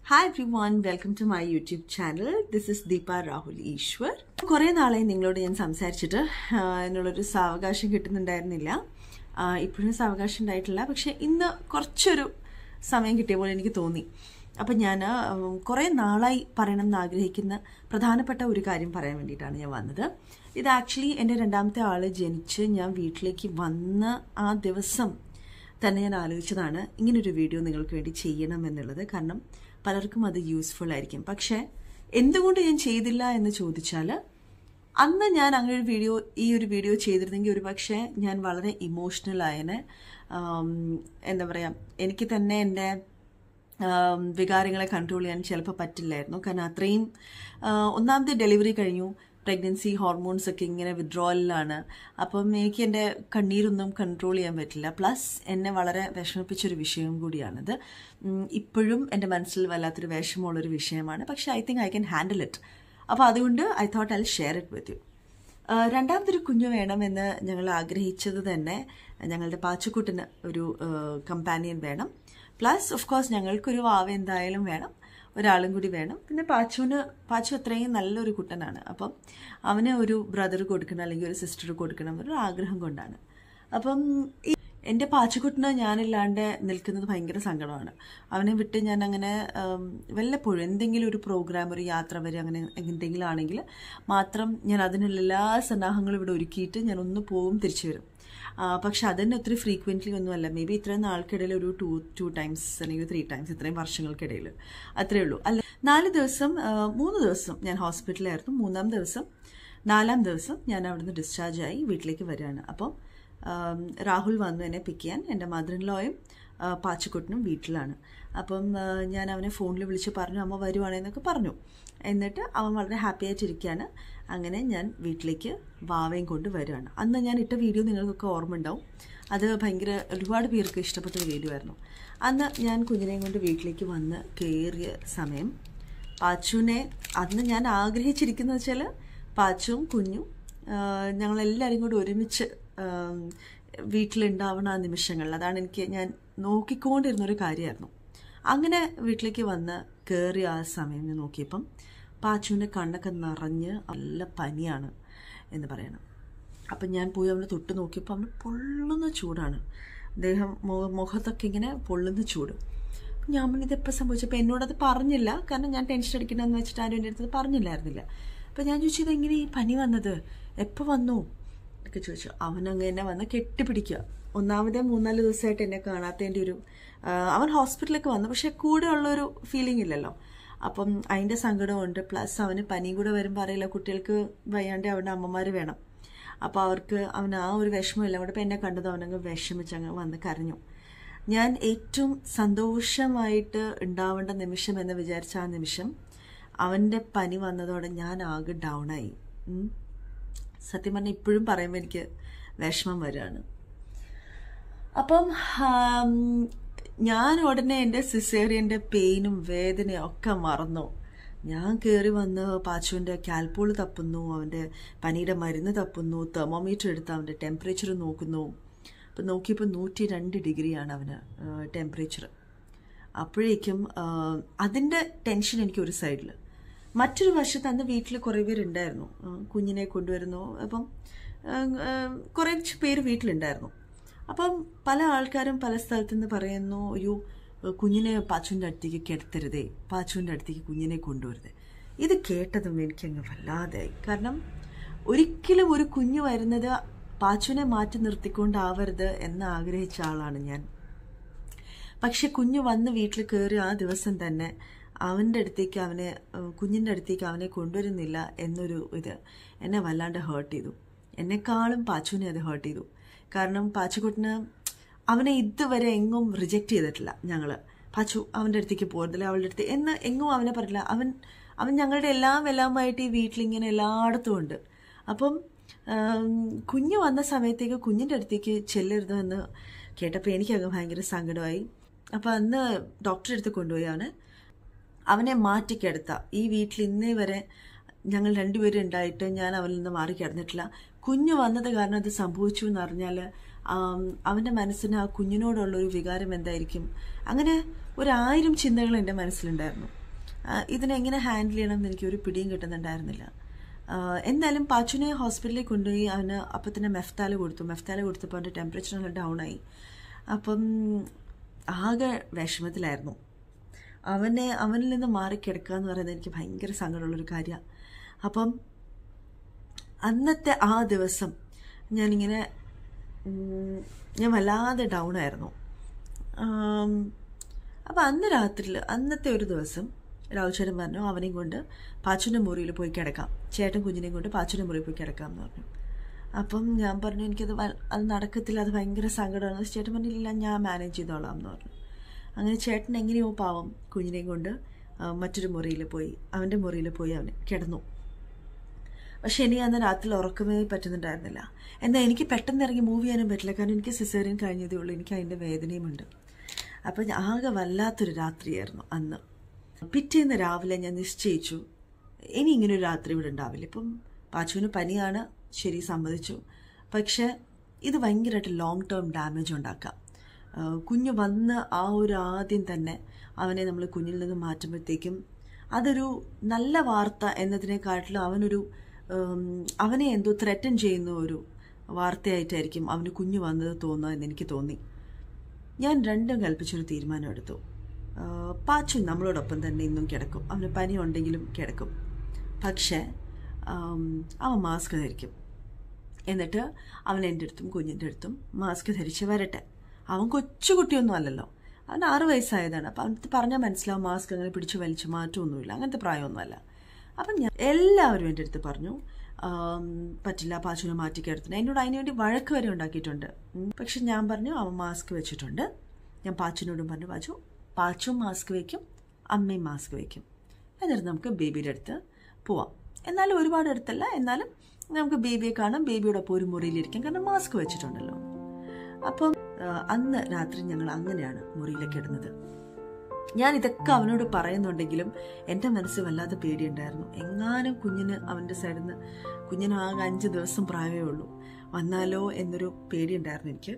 Hi everyone welcome to my YouTube channel this is Deepa Rahul Eshwar കുറേ നാളായി നിങ്ങളോട് ഞാൻ സംസാരിച്ചിട്ട് ആ, എന്നുള്ളൊരു സാവകാശം കിട്ടുന്നുണ്ടായിരുന്നില്ല ആ, ഇപ്പോഴും സാവകാശം ഉണ്ടായിട്ടില്ല പക്ഷെ ഇന്ന് കുറച്ചൊരു സമയം കിട്ടിയ പോലെ എനിക്ക് തോന്നി അപ്പം ഞാൻ കുറേ നാളായി പറയണമെന്ന് ആഗ്രഹിക്കുന്ന പ്രധാനപ്പെട്ട ഒരു കാര്യം പറയാൻ വേണ്ടിയിട്ടാണ് ഞാൻ വന്നത് ഇത് ആക്ച്വലി എൻ്റെ രണ്ടാമത്തെ ആള് ജനിച്ച് ഞാൻ വീട്ടിലേക്ക് വന്ന ആ ദിവസം തന്നെ ഞാൻ ആലോചിച്ചതാണ് ഇങ്ങനൊരു വീഡിയോ നിങ്ങൾക്ക് വേണ്ടി ചെയ്യണം എന്നുള്ളത് കാരണം പലർക്കും അത് യൂസ്ഫുൾ ആയിരിക്കും പക്ഷേ എന്തുകൊണ്ട് ഞാൻ ചെയ്തില്ല എന്ന് ചോദിച്ചാൽ അന്ന് ഞാൻ അങ്ങനെ ഒരു വീഡിയോ ഈ ഒരു വീഡിയോ ചെയ്തിരുന്നെങ്കിൽ ഒരു പക്ഷേ ഞാൻ വളരെ ഇമോഷണൽ ആയനെ ആം, എന്താ പറയുക എനിക്ക് തന്നെ എൻ്റെ ആം, വികാരങ്ങളെ കൺട്രോൾ ചെയ്യാൻ ചിലപ്പോൾ പറ്റില്ലായിരുന്നു കാരണം അത്രയും ആ, ഒന്നാമത്തെ ഡെലിവറി കഴിഞ്ഞു പ്രഗ്നൻസി ഹോർമോൺസ് ഒക്കെ ഇങ്ങനെ വിഡ്രോയിലാണ് അപ്പം എനിക്ക് എൻ്റെ കണ്ണീരൊന്നും കൺട്രോൾ ചെയ്യാൻ പറ്റില്ല പ്ലസ് എന്നെ വളരെ വിഷമിപ്പിച്ചൊരു വിഷയം കൂടിയാണിത് ഉം, ഇപ്പോഴും എൻ്റെ മനസ്സിൽ വല്ലാത്തൊരു വിഷമമുള്ളൊരു വിഷയമാണ് പക്ഷേ I think I can handle it അപ്പോൾ അതുകൊണ്ട് I thought I share it with you ah രണ്ടാമതൊരു കുഞ്ഞു വേണമെന്ന് ഞങ്ങൾ ആഗ്രഹിച്ചത് തന്നെ ഞങ്ങളുടെ പാച്ചക്കുട്ടിന് ഒരു കമ്പാനിയൻ വേണം പ്ലസ് ഓഫ് കോഴ്സ് ഞങ്ങൾക്കൊരു വാവ എന്തായാലും വേണം ഒരാളും കൂടി വേണം പിന്നെ പാച്ചുവിന് പാച്ചു അത്രയും നല്ലൊരു കുട്ടനാണ് അപ്പം അവന് ഒരു ബ്രദർ കൊടുക്കണം അല്ലെങ്കിൽ ഒരു സിസ്റ്റർ കൊടുക്കണം എന്നൊരു ആഗ്രഹം കൊണ്ടാണ് അപ്പം ഈ എൻ്റെ പാച്ചക്കുട്ടിന് ഞാനില്ലാണ്ട് നിൽക്കുന്നത് ഭയങ്കര സങ്കടമാണ് അവനെ വിട്ട് ഞാൻ അങ്ങനെ ഉം, വല്ലപ്പോഴും എന്തെങ്കിലും ഒരു പ്രോഗ്രാം ഒരു യാത്ര വരെ അങ്ങനെ എന്തെങ്കിലും ആണെങ്കിൽ മാത്രം ഞാൻ അതിനുള്ള എല്ലാ സന്നാഹങ്ങളും ഇവിടെ ഒരുക്കിയിട്ട് ഞാൻ ഒന്ന് പോവും തിരിച്ചു വരും ആ, പക്ഷെ അതന്നെ ഒത്തിരി ഫ്രീക്വൻ്റ്ലി ഒന്നുമല്ല മേ ബി ഇത്രയും നാൾക്കിടയിൽ ഒരു ടു ടു ടൈംസ് അല്ലെങ്കിൽ ത്രീ ടൈംസ് ഇത്രയും വർഷങ്ങൾക്കിടയിൽ അത്രേ ഉള്ളൂ അല്ല നാല് ദിവസം ആ, മൂന്ന് ദിവസം ഞാൻ ഹോസ്പിറ്റലിലായിരുന്നു മൂന്നാം ദിവസം നാലാം ദിവസം ഞാൻ അവിടുന്ന് ഡിസ്ചാർജ് ആയി വീട്ടിലേക്ക് വരികയാണ് അപ്പം ആം, രാഹുൽ വന്നു എന്നെ പിക്ക് ചെയ്യാൻ എൻ്റെ മദർ ഇൻ ലോയും പാച്ചക്കുട്ടനും വീട്ടിലാണ് അപ്പം ആ, ഞാൻ അവനെ ഫോണിൽ വിളിച്ച് പറഞ്ഞു അമ്മ വരുവാണെന്നൊക്കെ പറഞ്ഞു എന്നിട്ട് അവൻ വളരെ ഹാപ്പി ആയിട്ടിരിക്കുകയാണ് അങ്ങനെ ഞാൻ വീട്ടിലേക്ക് വാവയും കൊണ്ട് വരികയാണ് അന്ന് ഞാൻ ഇട്ട വീഡിയോ നിങ്ങൾക്കൊക്കെ ഓർമ്മ ഉണ്ടാവും അത് ഭയങ്കര ഒരുപാട് പേർക്ക് ഇഷ്ടപ്പെട്ട ഒരു വീഡിയോ ആയിരുന്നു അന്ന് ഞാൻ കുഞ്ഞിനെയും കൊണ്ട് വീട്ടിലേക്ക് വന്ന് കയറിയ സമയം പാച്ചുവിനെ അന്ന് ഞാൻ ആഗ്രഹിച്ചിരിക്കുന്നത് വെച്ചാൽ പാച്ചുവും കുഞ്ഞും ആ, ഞങ്ങളെല്ലാവരും കൂടി ഒരുമിച്ച് ആം, വീട്ടിലുണ്ടാവുന്ന ആ നിമിഷങ്ങളിൽ അതാണ് എനിക്ക് ഞാൻ നോക്കിക്കൊണ്ടിരുന്ന ഒരു കാര്യമായിരുന്നു അങ്ങനെ വീട്ടിലേക്ക് വന്ന് കയറിയ ആ സമയം ഞാൻ നോക്കിയപ്പം പാച്ചുവിൻ്റെ കണ്ണൊക്കെ നിറഞ്ഞ് നല്ല പനിയാണ് എന്ന് പറയണം അപ്പം ഞാൻ പോയി അവനെ തൊട്ട് നോക്കിയപ്പോൾ അവന് പൊള്ളുന്ന ചൂടാണ് ദേഹം മുഖ മുഖത്തൊക്കെ ഇങ്ങനെ പൊള്ളുന്ന ചൂട് ഞാൻ പറഞ്ഞു ഇതെപ്പോൾ സംഭവിച്ചപ്പോൾ എന്നോടത് പറഞ്ഞില്ല കാരണം ഞാൻ ടെൻഷൻ അടിക്കണമെന്ന് വെച്ചിട്ട് ആരും എൻ്റെ അടുത്ത് പറഞ്ഞില്ലായിരുന്നില്ല അപ്പം ഞാൻ ചോദിച്ചു ഇതെങ്ങനെ ഈ പനി വന്നത് എപ്പോൾ വന്നു ഒക്കെ ചോദിച്ചു അവനങ്ങ് എന്നെ വന്ന് കെട്ടിപ്പിടിക്കുക ഒന്നാമതേ മൂന്നാല് ദിവസമായിട്ട് എന്നെ കാണാത്തതിൻ്റെ ഒരു ആ, അവൻ ഹോസ്പിറ്റലിലേക്ക് വന്നു പക്ഷെ കൂടെ ഉള്ളൊരു ഫീലിംഗ് ഇല്ലല്ലോ അപ്പം അതിൻ്റെ സങ്കടമുണ്ട് പ്ലസ് അവന് പനിയും കൂടെ വരുമ്പോൾ അറിയില്ല കുട്ടികൾക്ക് വയ്യാണ്ട് അവരുടെ അമ്മമാർ വേണം അപ്പോൾ അവർക്ക് അവന് ആ ഒരു വിഷമമില്ല അവിടെ ഇപ്പം എന്നെ കണ്ടത് അവനങ്ങ് വിഷമിച്ച് അങ്ങ് വന്ന് കരഞ്ഞു ഞാൻ ഏറ്റവും സന്തോഷമായിട്ട് ഉണ്ടാവേണ്ട നിമിഷം എന്ന് വിചാരിച്ച ആ നിമിഷം അവൻ്റെ പനി വന്നതോടെ ഞാൻ ആകെ ഡൗണായി ഉം. സത്യം പറഞ്ഞാൽ ഇപ്പോഴും പറയുമ്പോൾ എനിക്ക് വിഷമം വരികയാണ് അപ്പം ആം, ഞാൻ ഉടനെ എൻ്റെ സിസേറിയൻ്റെ പെയിനും വേദനയും ഒക്കെ മറന്നു ഞാൻ കയറി വന്ന് പാച്ചുവിൻ്റെ കാൽപോൾ തപ്പുന്നു അവൻ്റെ പനിയുടെ മരുന്ന് തപ്പുന്നു തെർമോമീറ്റർ എടുത്ത് അവൻ്റെ ടെമ്പറേച്ചർ നോക്കുന്നു അപ്പം നോക്കിയപ്പോൾ നൂറ്റി രണ്ട് ഡിഗ്രിയാണ് അവന് ടെമ്പറേച്ചർ അപ്പോഴേക്കും അതിൻ്റെ ടെൻഷൻ എനിക്ക് ഒരു സൈഡിൽ മറ്റൊരു വശത്ത് അന്ന് വീട്ടിൽ കുറേ പേരുണ്ടായിരുന്നു ആ, കുഞ്ഞിനെ കൊണ്ടുവരുന്നു അപ്പം ആ, ആ, കുറേ പേര് വീട്ടിലുണ്ടായിരുന്നു അപ്പം പല ആൾക്കാരും പല സ്ഥലത്തു നിന്ന് പറയുന്നു അയ്യോ കുഞ്ഞിനെ പാച്ചുവിൻ്റെ അടുത്തേക്ക് കിടത്തരുതേ പാച്ചുവിൻ്റെ അടുത്തേക്ക് കുഞ്ഞിനെ കൊണ്ടുവരുതേ ഇത് കേട്ടതും എനിക്കങ്ങ് വല്ലാതായി കാരണം ഒരിക്കലും ഒരു കുഞ്ഞ് വരുന്നത് പാച്ചുവിനെ മാറ്റി നിർത്തിക്കൊണ്ടാവരുത് എന്ന് ആഗ്രഹിച്ച ആളാണ് ഞാൻ പക്ഷെ കുഞ്ഞു വന്ന് വീട്ടിൽ കയറി ആ ദിവസം തന്നെ അവൻ്റെ അടുത്തേക്ക് അവനെ ഏഹ് കുഞ്ഞിൻ്റെ അടുത്തേക്ക് അവനെ കൊണ്ടുവരുന്നില്ല എന്നൊരു ഇത് എന്നെ വല്ലാണ്ട് ഹേർട്ട് ചെയ്തു എന്നെക്കാളും പാച്ചുവിനെ അത് ഹേർട്ട് ചെയ്തു കാരണം പാച്ചുക്കുട്ടിന് അവനെ ഇതുവരെ എങ്ങും റിജക്റ്റ് ചെയ്തിട്ടില്ല ഞങ്ങൾ പാച്ചു അവൻ്റെ അടുത്തേക്ക് പോകരുതില്ല അവളുടെ അടുത്ത് എന്ന് എങ്ങും അവനെ പറഞ്ഞില്ല അവൻ അവൻ ഞങ്ങളുടെ എല്ലാം എല്ലാമായിട്ട് ഈ വീട്ടിലിങ്ങനെ എല്ലായിടത്തും ഉണ്ട് അപ്പം ആം, കുഞ്ഞ് വന്ന സമയത്തേക്ക് കുഞ്ഞിൻ്റെ അടുത്തേക്ക് ചെല്ലരുത് എന്ന് കേട്ടപ്പോൾ എനിക്കങ്ങ് ഭയങ്കര സങ്കടമായി അപ്പോൾ അന്ന് ഡോക്ടറെ അടുത്ത് കൊണ്ടുപോയി അവനെ അവനെ മാറ്റിക്കിടത്ത ഈ വീട്ടിൽ ഇന്നേ വരെ ഞങ്ങൾ രണ്ടുപേരും ഉണ്ടായിട്ട് ഞാൻ അവനിൽ നിന്ന് മാറി കിടന്നിട്ടില്ല കുഞ്ഞ് വന്നത് കാരണം അത് സംഭവിച്ചു എന്ന് അറിഞ്ഞാൽ അവൻ്റെ മനസ്സിന് ആ കുഞ്ഞിനോടുള്ള ഒരു വികാരം എന്തായിരിക്കും അങ്ങനെ ഒരായിരം ചിന്തകൾ എൻ്റെ മനസ്സിലുണ്ടായിരുന്നു ആ, ഇതിനെങ്ങനെ ഹാൻഡിൽ ചെയ്യണം എന്ന് എനിക്ക് ഒരു പിടിയും കിട്ടുന്നുണ്ടായിരുന്നില്ല ആ, എന്തായാലും പാച്ചുനെ ഹോസ്പിറ്റലിൽ കൊണ്ടുപോയി അവന് അപ്പം തന്നെ മെഫ്താല് കൊടുത്തു മെഫ്താല് കൊടുത്തപ്പോൾ അവൻ്റെ ടെമ്പറേച്ചർ നല്ല ഡൗൺ ആയി അപ്പം ആകെ വിഷമത്തിലായിരുന്നു അവനെ അവനിൽ നിന്ന് മാറിക്കിടക്കുക എന്ന് പറയുന്നത് എനിക്ക് ഭയങ്കര സങ്കടമുള്ളൊരു കാര്യമാണ് അപ്പം അന്നത്തെ ആ ദിവസം ഞാനിങ്ങനെ ഉം, ഞാൻ വല്ലാതെ ഡൗൺ ആയിരുന്നു അപ്പം അന്ന് രാത്രിയിൽ അന്നത്തെ ഒരു ദിവസം രാഹുൽ ചേട്ടൻ പറഞ്ഞു അവനെയും കൊണ്ട് പാച്ചുൻ്റെ മുറിയിൽ പോയി കിടക്കാം ചേട്ടൻ കുഞ്ഞിനെയും കൊണ്ട് പാച്ചുൻ്റെ മുറിയിൽ പോയി കിടക്കാം എന്ന് പറഞ്ഞു അപ്പം ഞാൻ പറഞ്ഞു എനിക്കത് വ- അത് നടക്കത്തില്ല അത് ഭയങ്കര സങ്കടമാണ് ചേട്ടൻ പറഞ്ഞില്ല ഞാൻ മാനേജ് ചെയ്തോളാം എന്ന് പറഞ്ഞു അങ്ങനെ ചേട്ടൻ എങ്ങനെയോ പാവം കുഞ്ഞിനെയും കൊണ്ട് ആ, മറ്റൊരു മുറിയിൽ പോയി അവൻ്റെ മുറിയിൽ പോയി അവൻ കിടന്നു പക്ഷെ എനിക്ക് അന്ന് രാത്രി ഉറക്കമേ പറ്റുന്നുണ്ടായിരുന്നില്ല എന്നാൽ എനിക്ക് പെട്ടെന്ന് ഇറങ്ങി മൂവ് ചെയ്യാനും പറ്റില്ല കാരണം എനിക്ക് സിസേറിയൻ കഴിഞ്ഞതേ ഉള്ളൂ എനിക്ക് അതിൻ്റെ വേദനയുമുണ്ട് അപ്പം ഞാൻ ആകെ വല്ലാത്തൊരു രാത്രിയായിരുന്നു അന്ന് പിറ്റേന്ന് രാവിലെ ഞാൻ നിശ്ചയിച്ചു ഇനി ഇങ്ങനെ ഒരു രാത്രി ഇവിടെ ഉണ്ടാവില്ല ഇപ്പം പാച്ചുവിന് പനിയാണ് ശരി സമ്മതിച്ചു പക്ഷേ ഇത് ഭയങ്കരമായിട്ട് ലോങ് ടേം ഡാമേജ് ഉണ്ടാക്കാം ആ, കുഞ്ഞ് വന്ന് ആ ഒരു ആദ്യം തന്നെ അവനെ നമ്മൾ കുഞ്ഞിൽ നിന്ന് മാറ്റുമ്പോഴത്തേക്കും അതൊരു നല്ല വാർത്ത എന്നതിനെക്കാട്ടിലും അവനൊരു ഉം, അവനെ എന്തോ ത്രെറ്റൻ ചെയ്യുന്ന ഒരു വാർത്തയായിട്ടായിരിക്കും അവന് കുഞ്ഞ് വന്നത് തോന്നുക എന്ന് എനിക്ക് തോന്നി ഞാൻ രണ്ടും കൽപ്പിച്ചൊരു തീരുമാനം എടുത്തു ആ, പാച്ചു നമ്മളോടൊപ്പം തന്നെ ഇന്നും കിടക്കും അവന് പനി ഉണ്ടെങ്കിലും കിടക്കും പക്ഷേ ആം, അവൻ മാസ്ക് ധരിക്കും എന്നിട്ട് അവൻ എൻ്റെ അടുത്തും കുഞ്ഞിൻ്റെ അടുത്തും മാസ്ക് ധരിച്ച് വരട്ടെ അവൻ കൊച്ചുകുട്ടിയൊന്നും അല്ലല്ലോ അവൻ ആറ് വയസ്സായതാണ് അപ്പം അവനത്ത് പറഞ്ഞാൽ മനസ്സിലാവും മാസ്ക് അങ്ങനെ പിടിച്ച് വലിച്ചു മാറ്റമൊന്നുമില്ല അങ്ങനത്തെ പ്രായമൊന്നുമല്ല അപ്പം ഞാൻ എല്ലാവരും എൻ്റെ അടുത്ത് പറഞ്ഞു ആം, പറ്റില്ല പാച്ചുവിനെ മാറ്റി കിടത്തണം എന്നോട് അതിന് വേണ്ടി വഴക്ക് വരെ ഉണ്ടാക്കിയിട്ടുണ്ട് ഉം. പക്ഷെ ഞാൻ പറഞ്ഞു അവൻ മാസ്ക് വെച്ചിട്ടുണ്ട് ഞാൻ പാച്ചുവിനോടും പറഞ്ഞു പാച്ചു പാച്ചും മാസ്ക് വയ്ക്കും അമ്മയും മാസ്ക് വയ്ക്കും എന്നിട്ട് നമുക്ക് ബേബിയുടെ അടുത്ത് പോവാം എന്നാലും ഒരുപാട് അടുത്തല്ല എന്നാലും നമുക്ക് ബേബിയെ കാണാം ബേബിയോടൊപ്പം ഒരു മുറിയിലിരിക്കാം കാരണം മാസ്ക് വെച്ചിട്ടുണ്ടല്ലോ അപ്പം ആ, അന്ന് രാത്രി ഞങ്ങൾ അങ്ങനെയാണ് മുറിയിലേക്ക് ഇടുന്നത് ഞാൻ ഇതൊക്കെ അവനോട് പറയുന്നുണ്ടെങ്കിലും എൻ്റെ മനസ്സിൽ വല്ലാതെ പേടിയുണ്ടായിരുന്നു എങ്ങാനും കുഞ്ഞിന് അവൻ്റെ സൈഡിൽ നിന്ന് കുഞ്ഞിന് ആകെ അഞ്ച് ദിവസം പ്രായമേ ഉള്ളൂ വന്നാലോ എന്നൊരു പേടിയുണ്ടായിരുന്നു എനിക്ക്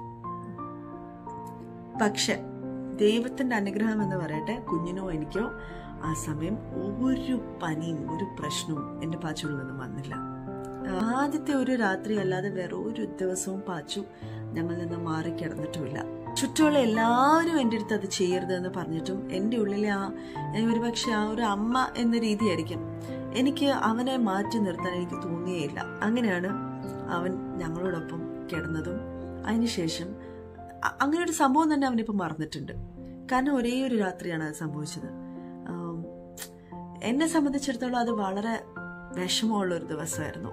പക്ഷെ ദൈവത്തിന്റെ അനുഗ്രഹം എന്ന് പറയട്ടെ കുഞ്ഞിനോ എനിക്കോ ആ സമയം ഒരു പനിയും ഒരു പ്രശ്നവും എൻ്റെ പാച്ചുവിൽ നിന്നും വന്നില്ല ആദ്യത്തെ ഒരു രാത്രി അല്ലാതെ വേറെ ഒരു ദിവസവും പാച്ചു ഞങ്ങളിൽ നിന്ന് മാറി കിടന്നിട്ടുമില്ല ചുറ്റുമുള്ള എല്ലാവരും എൻ്റെ അടുത്ത് അത് ചെയ്യരുത് എന്ന് പറഞ്ഞിട്ടും എൻ്റെ ഉള്ളിലെ ആ ഒരു പക്ഷെ ആ ഒരു അമ്മ എന്ന രീതിയായിരിക്കും എനിക്ക് അവനെ മാറ്റി നിർത്താൻ എനിക്ക് തോന്നിയേയില്ല അങ്ങനെയാണ് അവൻ ഞങ്ങളോടൊപ്പം കിടന്നതും അതിനുശേഷം അ- അങ്ങനെ ഒരു സംഭവം തന്നെ അവനിപ്പോൾ മറന്നിട്ടുണ്ട് കാരണം ഒരേ ഒരു രാത്രിയാണ് അത് സംഭവിച്ചത് ആം, എന്നെ സംബന്ധിച്ചിടത്തോളം അത് വളരെ വിഷമമുള്ള ഒരു ദിവസമായിരുന്നു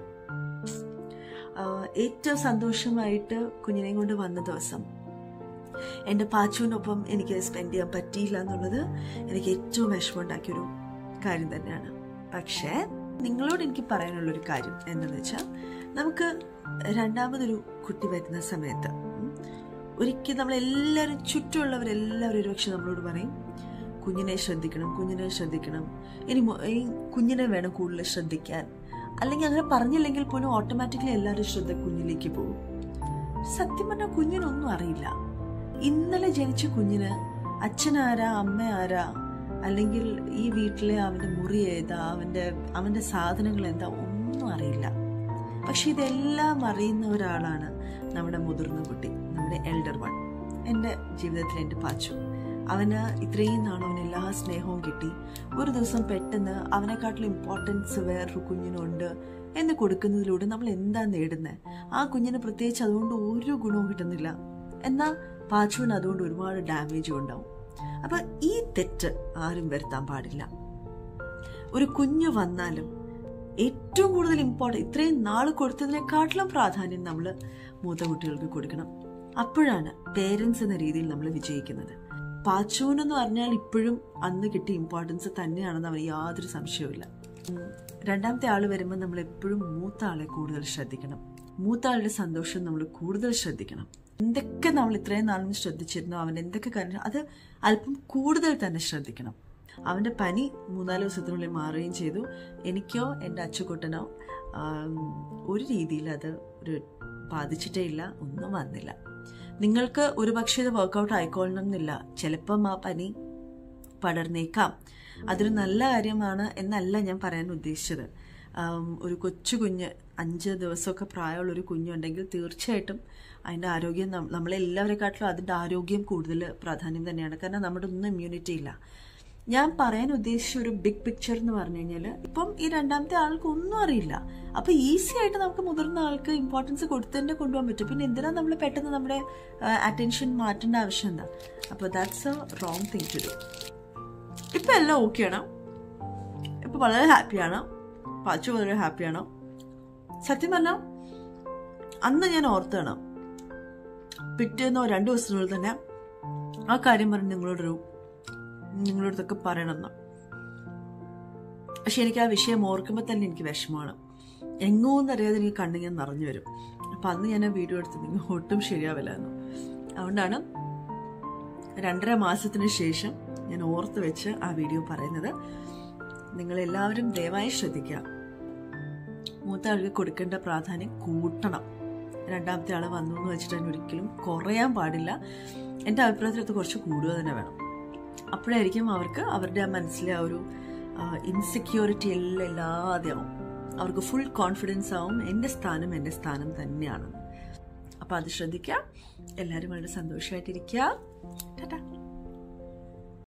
ആ, ഏറ്റവും സന്തോഷമായിട്ട് കുഞ്ഞിനെയും കൊണ്ട് വന്ന ദിവസം എൻ്റെ പാച്ചുവിനൊപ്പം എനിക്ക് സ്പെൻഡ് ചെയ്യാൻ പറ്റിയില്ല എന്നുള്ളത് എനിക്ക് ഏറ്റവും വിഷമമുണ്ടാക്കിയൊരു കാര്യം തന്നെയാണ് പക്ഷേ നിങ്ങളോട് എനിക്ക് പറയാനുള്ളൊരു കാര്യം എന്താണെന്ന് വെച്ചാൽ നമുക്ക് രണ്ടാമതൊരു കുട്ടി വരുന്ന സമയത്ത് ഉം, ഒരിക്കൽ നമ്മളെല്ലാവരും ചുറ്റുമുള്ളവരെല്ലാവരും ഒരുപക്ഷെ നമ്മളോട് പറയും കുഞ്ഞിനെ ശ്രദ്ധിക്കണം കുഞ്ഞിനെ ശ്രദ്ധിക്കണം ഇനി മൊ- ഈ കുഞ്ഞിനെ വേണം കൂടുതൽ ശ്രദ്ധിക്കാൻ അല്ലെങ്കിൽ അങ്ങനെ പറഞ്ഞില്ലെങ്കിൽ പോലും ഓട്ടോമാറ്റിക്കലി എല്ലാവരും ശ്രദ്ധ കുഞ്ഞിലേക്ക് പോകും സത്യം പറഞ്ഞാൽ കുഞ്ഞിനൊന്നും അറിയില്ല ഇന്നലെ ജനിച്ച കുഞ്ഞിന് അച്ഛനാരാ അമ്മ ആരാ അല്ലെങ്കിൽ ഈ വീട്ടിലെ അവന്റെ മുറി ഏതാ അവന്റെ അവന്റെ സാധനങ്ങൾ എന്താ ഒന്നും അറിയില്ല പക്ഷെ ഇതെല്ലാം അറിയുന്ന ഒരാളാണ് നമ്മുടെ മുതിർന്ന കുട്ടി നമ്മുടെ എൽഡർ വൺ എൻ്റെ ജീവിതത്തിൽ എൻ്റെ പാച്ചു അവന് ഇത്രയും നാളും അവന് എല്ലാ സ്നേഹവും കിട്ടി ഒരു ദിവസം പെട്ടെന്ന് അവനെക്കാട്ടിലും ഇമ്പോർട്ടൻസ് വേറൊരു കുഞ്ഞിനുണ്ട് എന്ന് കൊടുക്കുന്നതിലൂടെ നമ്മൾ എന്താ നേടുന്നത് ആ കുഞ്ഞിന് പ്രത്യേകിച്ച് അതുകൊണ്ട് ഒരു ഗുണവും കിട്ടുന്നില്ല എന്നാൽ പാച്ചുവിന് അതുകൊണ്ട് ഒരുപാട് ഡാമേജും ഉണ്ടാവും അപ്പൊ ഈ തെറ്റ് ആരും വരുത്താൻ പാടില്ല ഒരു കുഞ്ഞു വന്നാലും ഏറ്റവും കൂടുതൽ ഇമ്പോർട്ടൻ്റ് ഇത്രയും നാൾ കൊടുത്തതിനെക്കാട്ടിലും പ്രാധാന്യം നമ്മൾ മൂത്ത കുട്ടികൾക്ക് കൊടുക്കണം അപ്പോഴാണ് പേരൻസ് എന്ന രീതിയിൽ നമ്മൾ വിജയിക്കുന്നത് പാച്ചൂനെന്ന് പറഞ്ഞാൽ ഇപ്പോഴും അന്ന് കിട്ടിയ ഇമ്പോർട്ടൻസ് തന്നെയാണെന്ന് അവന് യാതൊരു സംശയവുമില്ല ഉം. രണ്ടാമത്തെ ആൾ വരുമ്പോൾ നമ്മൾ എപ്പോഴും മൂത്ത ആളെ കൂടുതൽ ശ്രദ്ധിക്കണം മൂത്ത ആളുടെ സന്തോഷം നമ്മൾ കൂടുതൽ ശ്രദ്ധിക്കണം എന്തൊക്കെ നമ്മൾ ഇത്രയും നാളും ശ്രദ്ധിച്ചിരുന്നോ അവൻ എന്തൊക്കെ കാര്യം അത് അല്പം കൂടുതൽ തന്നെ ശ്രദ്ധിക്കണം അവൻ്റെ പനി മൂന്നാല് ദിവസത്തിനുള്ളിൽ മാറുകയും ചെയ്തു എനിക്കോ എൻ്റെ അച്ചുകുട്ടനോ ആം, ഒരു രീതിയിൽ അത് ഒരു ബാധിച്ചിട്ടേ ഇല്ല ഒന്നും വന്നില്ല നിങ്ങൾക്ക് ഒരുപക്ഷെ ഇത് വർക്കൗട്ട് ആയിക്കൊള്ളണം എന്നില്ല ചിലപ്പം ആ പനി പടർന്നേക്കാം അതൊരു നല്ല കാര്യമാണ് എന്നല്ല ഞാൻ പറയാൻ ഉദ്ദേശിച്ചത് ആം, ഒരു കൊച്ചു കുഞ്ഞ് അഞ്ച് ദിവസമൊക്കെ പ്രായമുള്ള ഒരു കുഞ്ഞുണ്ടെങ്കിൽ തീർച്ചയായിട്ടും അതിൻ്റെ ആരോഗ്യം നം- നമ്മളെല്ലാവരെക്കാട്ടിലും അതിൻ്റെ ആരോഗ്യം കൂടുതൽ പ്രാധാന്യം തന്നെയാണ് കാരണം നമ്മുടെ ഒന്നും ഇമ്മ്യൂണിറ്റി ഇല്ല ഞാൻ പറയാൻ ഉദ്ദേശിച്ച ഒരു ബിഗ് പിക്ചർ എന്ന് പറഞ്ഞു കഴിഞ്ഞാൽ ഇപ്പം ഈ രണ്ടാമത്തെ ആൾക്ക് ഒന്നും അറിയില്ല അപ്പൊ ഈസി ആയിട്ട് നമുക്ക് മുതിർന്ന ആൾക്ക് ഇമ്പോർട്ടൻസ് കൊടുത്ത് തന്നെ കൊണ്ടുപോകാൻ പറ്റും പിന്നെ എന്തിനാ നമ്മൾ പെട്ടെന്ന് നമ്മുടെ അറ്റൻഷൻ മാറ്റേണ്ട ആവശ്യം എന്താ അപ്പോൾ that's a wrong thing to do ഇപ്പൊ എല്ലാം ഓക്കെയാണ് ഇപ്പൊ വളരെ ഹാപ്പിയാണ് പാച്ചു വളരെ ഹാപ്പിയാണ് സത്യം പറഞ്ഞാൽ അന്ന് ഞാൻ ഓർത്താണ് പിറ്റേന്നോ രണ്ടു ദിവസത്തിനുള്ളിൽ തന്നെ ആ കാര്യം പറഞ്ഞ് നിങ്ങളോടൊരു നിങ്ങളോടത്തൊക്കെ പറയണമെന്ന് പക്ഷെ എനിക്ക് ആ വിഷയം ഓർക്കുമ്പോൾ തന്നെ എനിക്ക് വിഷമമാണ് എങ്ങോന്നറിയാതെ എനിക്ക് കണ്ണിങ്ങനെ നിറഞ്ഞു വരും അപ്പം അന്ന് ഞാൻ ആ വീഡിയോ എടുത്ത് നിങ്ങൾ ഒട്ടും ശരിയാവില്ലായിരുന്നു അതുകൊണ്ടാണ് രണ്ടര മാസത്തിന് ശേഷം ഞാൻ ഓർത്ത് വെച്ച് ആ വീഡിയോ പറയുന്നത് നിങ്ങളെല്ലാവരും ദയവായി ശ്രദ്ധിക്കുക മൂത്ത ആൾക്ക് കൊടുക്കേണ്ട പ്രാധാന്യം കൂട്ടണം രണ്ടാമത്തെ ആൾ വന്നു എന്ന് വെച്ചിട്ട് അതിന് ഒരിക്കലും കുറയാൻ പാടില്ല എൻ്റെ അഭിപ്രായത്തിൽ അത് കുറച്ച് കൂടുക തന്നെ വേണം അപ്പോഴായിരിക്കും അവർക്ക് അവരുടെ ആ മനസ്സിലെ ആ ഒരു ഇൻസെക്യൂരിറ്റി എല്ലാം ഇല്ലാതെയാവും അവർക്ക് ഫുൾ കോൺഫിഡൻസ് ആവും എൻ്റെ സ്ഥാനം എൻ്റെ സ്ഥാനം തന്നെയാണ് അപ്പോൾ അത് ശ്രദ്ധിക്കുക എല്ലാവരും വളരെ സന്തോഷമായിട്ടിരിക്കുക ടാറ്റാ